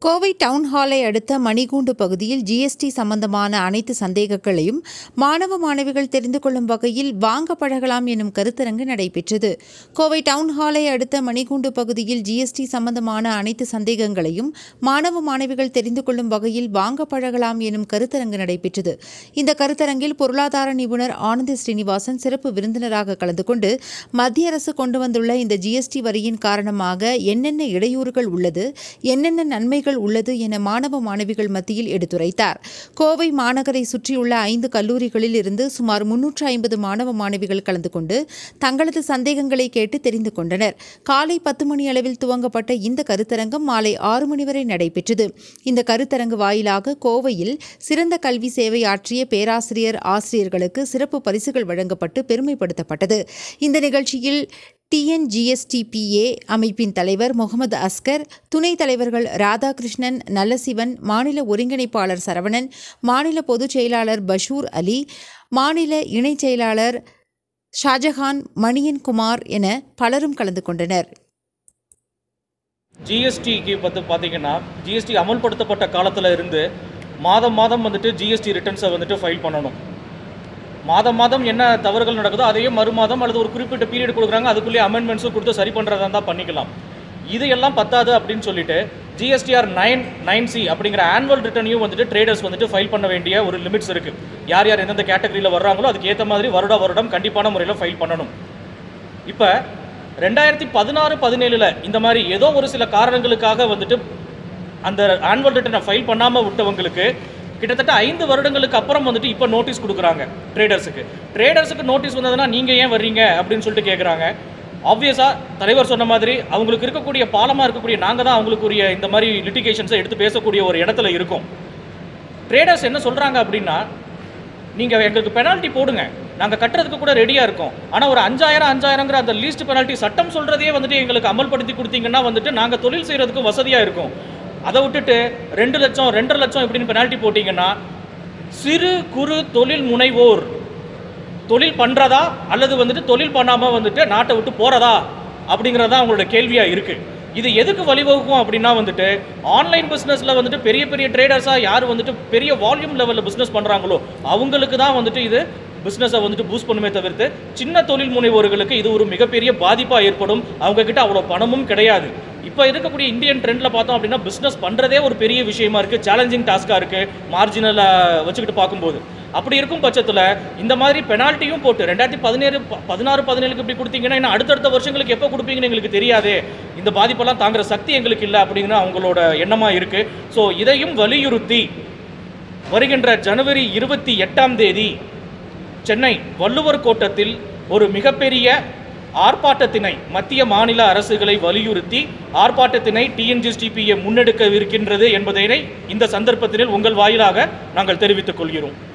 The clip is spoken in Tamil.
கோவை டவுன் ஹாலை அடுத்த மணிகூண்டு பகுதியில் ஜிஎஸ்டி சம்பந்தமான அனைத்து சந்தேகங்களையும் மாணவ மாணவிகள் தெரிந்து கொள்ளும் வகையில் வாங்க பழகலாம் எனும் கருத்தரங்கு நடைபெற்றது கோவை டவுன் ஹாலை அடுத்த மணிகூண்டு பகுதியில் ஜிஎஸ்டி சம்பந்தமான அனைத்து சந்தேகங்களையும் மாணவ மாணவிகள் தெரிந்து கொள்ளும் வகையில் வாங்க பழகலாம் எனும் கருத்தரங்கு நடைபெற்றது இந்த கருத்தரங்கில் பொருளாதார நிபுணர் ஆனந்த் ஸ்ரீனிவாசன் சிறப்பு விருந்தினராக கலந்து கொண்டு மத்திய அரசு கொண்டு வந்துள்ள இந்த ஜிஎஸ்டி வரியின் காரணமாக என்னென்ன இடையூறுகள் உள்ளது என்னென்ன நன்மைகள் உள்ளது என மாணவ மாணவிகள் மத்தியில் எடுத்துரைத்தார் கோவை மாநகரை சுற்றியுள்ள ஐந்து கல்லூரிகளில் இருந்து சுமார் முன்னூற்று ஐம்பது மாணவ மாணவிகள் கலந்து கொண்டு தங்களது சந்தேகங்களை கேட்டு தெரிந்து கொண்டனர் காலை பத்து மணி அளவில் துவங்கப்பட்ட இந்த கருத்தரங்கம் மாலை ஆறு மணி வரை நடைபெற்றது இந்த கருத்தரங்கு வாயிலாக கோவையில் சிறந்த கல்வி சேவை ஆற்றிய பேராசிரியர் ஆசிரியர்களுக்கு சிறப்பு பரிசுகள் வழங்கப்பட்டு பெருமைப்படுத்தப்பட்டது இந்த நிகழ்ச்சியில் டிஎன்ஜிஎஸ்டிபிஏ அமைப்பின் தலைவர் முகமது அஸ்கர் துணைத் தலைவர்கள் ராதாகிருஷ்ணன் நல்லசிவன் மாநில ஒருங்கிணைப்பாளர் சரவணன் மாநில பொதுச் செயலாளர் பஷூர் அலி மாநில இணைச் செயலாளர் ஷாஜஹான் மணியன் குமார் என பலரும் கலந்து கொண்டனர் ஜிஎஸ்டிக்கு பற்றி பார்த்தீங்கன்னா ஜிஎஸ்டி அமல்படுத்தப்பட்ட காலத்தில் இருந்து மாதம் மாதம் வந்துட்டு ஜிஎஸ்டி ரிட்டர்ன்ஸை வந்துட்டு ஃபைல் பண்ணணும் மாதம் மாதம் என்ன தவறுகள் நடக்குதோ அதையே மறுமாதம் அல்லது ஒரு குறிப்பிட்ட பீரியட் கொடுக்குறாங்க அதுக்குள்ளேயே அமெண்ட்மெண்ட்ஸும் கொடுத்து சரி பண்ணுறதா இருந்தால் பண்ணிக்கலாம் இது எல்லாம் பத்தாது அப்படின்னு சொல்லிட்டு ஜிஎஸ்டிஆர் நைன் நைன் சி அப்படிங்கிற ஆனுவல் ரிட்டர்னையும் வந்துட்டு ட்ரேடர்ஸ் வந்துட்டு ஃபைல் பண்ண வேண்டிய ஒரு லிமிட்ஸ் இருக்குது யார் யார் எந்தெந்த கேட்டகரியில் வர்றாங்களோ அதுக்கு ஏற்ற மாதிரி வருட வருடம் கண்டிப்பான முறையில் ஃபைல் பண்ணணும் இப்போ ரெண்டாயிரத்தி பதினாறு பதினேழில் இந்த மாதிரி ஏதோ ஒரு சில காரணங்களுக்காக வந்துட்டு அந்த ஆனுவல் ரிட்டர்னை ஃபைல் பண்ணாமல் விட்டவங்களுக்கு கிட்டத்தட்ட ஐந்து வருடங்களுக்கு அப்புறம் வந்துட்டு இப்போ நோட்டீஸ் கொடுக்குறாங்க ட்ரேடர்ஸுக்கு ட்ரேடர்ஸுக்கு நோட்டீஸ் வந்ததுன்னா நீங்கள் ஏன் வர்றீங்க அப்படின்னு சொல்லிட்டு கேட்குறாங்க ஆப்வியஸாக தலைவர் சொன்ன மாதிரி அவங்களுக்கு இருக்கக்கூடிய பாலமாக இருக்கக்கூடிய நாங்கள் தான் அவங்களுக்குரிய இந்த மாதிரி லிட்டிகேஷன்ஸை எடுத்து பேசக்கூடிய ஒரு இடத்துல இருக்கோம் ட்ரேடர்ஸ் என்ன சொல்கிறாங்க அப்படின்னா நீங்கள் எங்களுக்கு பெனால்ட்டி போடுங்க நாங்கள் கட்டுறதுக்கு கூட ரெடியாக இருக்கோம் ஆனால் ஒரு அஞ்சாயிரம் அஞ்சாயிரங்கிற அந்த லீஸ்ட் பெனால்ட்டி சட்டம் சொல்கிறதே வந்துட்டு எங்களுக்கு அமல்படுத்தி கொடுத்தீங்கன்னா வந்துட்டு நாங்கள் தொழில் செய்கிறதுக்கு வசதியாக இருக்கும் அதை விட்டுட்டு ரெண்டு லட்சம் ரெண்டரை லட்சம் இப்படின்னு பெனால்ட்டி போட்டிங்கன்னா சிறு குறு தொழில் முனைவோர் தொழில் பண்ணுறதா அல்லது வந்துட்டு தொழில் பண்ணாமல் வந்துட்டு நாட்டை விட்டு போகிறதா அப்படிங்கிறதா அவங்களோட கேள்வியாக இருக்குது இது எதுக்கு வழிவகுக்கும் அப்படின்னா வந்துட்டு ஆன்லைன் பிஸ்னஸில் வந்துட்டு பெரிய பெரிய ட்ரேடர்ஸாக யார் வந்துட்டு பெரிய வால்யூம் லெவலில் பிஸ்னஸ் பண்ணுறாங்களோ அவங்களுக்கு தான் வந்துட்டு இது பிஸ்னஸை வந்துட்டு பூஸ்ட் பண்ணுமே தவிர்த்து சின்ன தொழில் முனைவோர்களுக்கு இது ஒரு மிகப்பெரிய பாதிப்பாக ஏற்படும் அவங்க கிட்ட அவ்வளோ பணமும் கிடையாது இப்போ இருக்கக்கூடிய இந்தியன் ட்ரெண்டில் பார்த்தோம் அப்படின்னா பிஸ்னஸ் பண்ணுறதே ஒரு பெரிய விஷயமா இருக்குது சேலஞ்சிங் டாஸ்க்காக இருக்குது மார்ஜினலை வச்சுக்கிட்டு பார்க்கும்போது அப்படி இருக்கும் பட்சத்தில் இந்த மாதிரி பெனால்ட்டியும் போட்டு ரெண்டாயிரத்தி பதினேழு பதினாறு பதினேழுக்கு இப்படி கொடுத்தீங்கன்னா இன்னும் அடுத்தடுத்த வருஷங்களுக்கு எப்போ கொடுப்பீங்கன்னு எங்களுக்கு தெரியாதே இந்த பாதிப்பெல்லாம் தாங்குற சக்தி எங்களுக்கு இல்லை அப்படிங்கிற அவங்களோட எண்ணமாக இருக்குது ஸோ இதையும் வலியுறுத்தி வருகின்ற ஜனவரி இருபத்தி எட்டாம் தேதி சென்னை வள்ளுவர் கோட்டத்தில் ஒரு மிகப்பெரிய ஆர்ப்பாட்டத்தினை மத்திய மாநில அரசுகளை வலியுறுத்தி ஆர்ப்பாட்டத்தினை டிஎன்ஜிஎஸ்டிபிஏ முன்னெடுக்க இருக்கின்றது என்பதனை இந்த சந்தர்ப்பத்தில் உங்கள் வாயிலாக நாங்கள் தெரிவித்துக் கொள்கிறோம்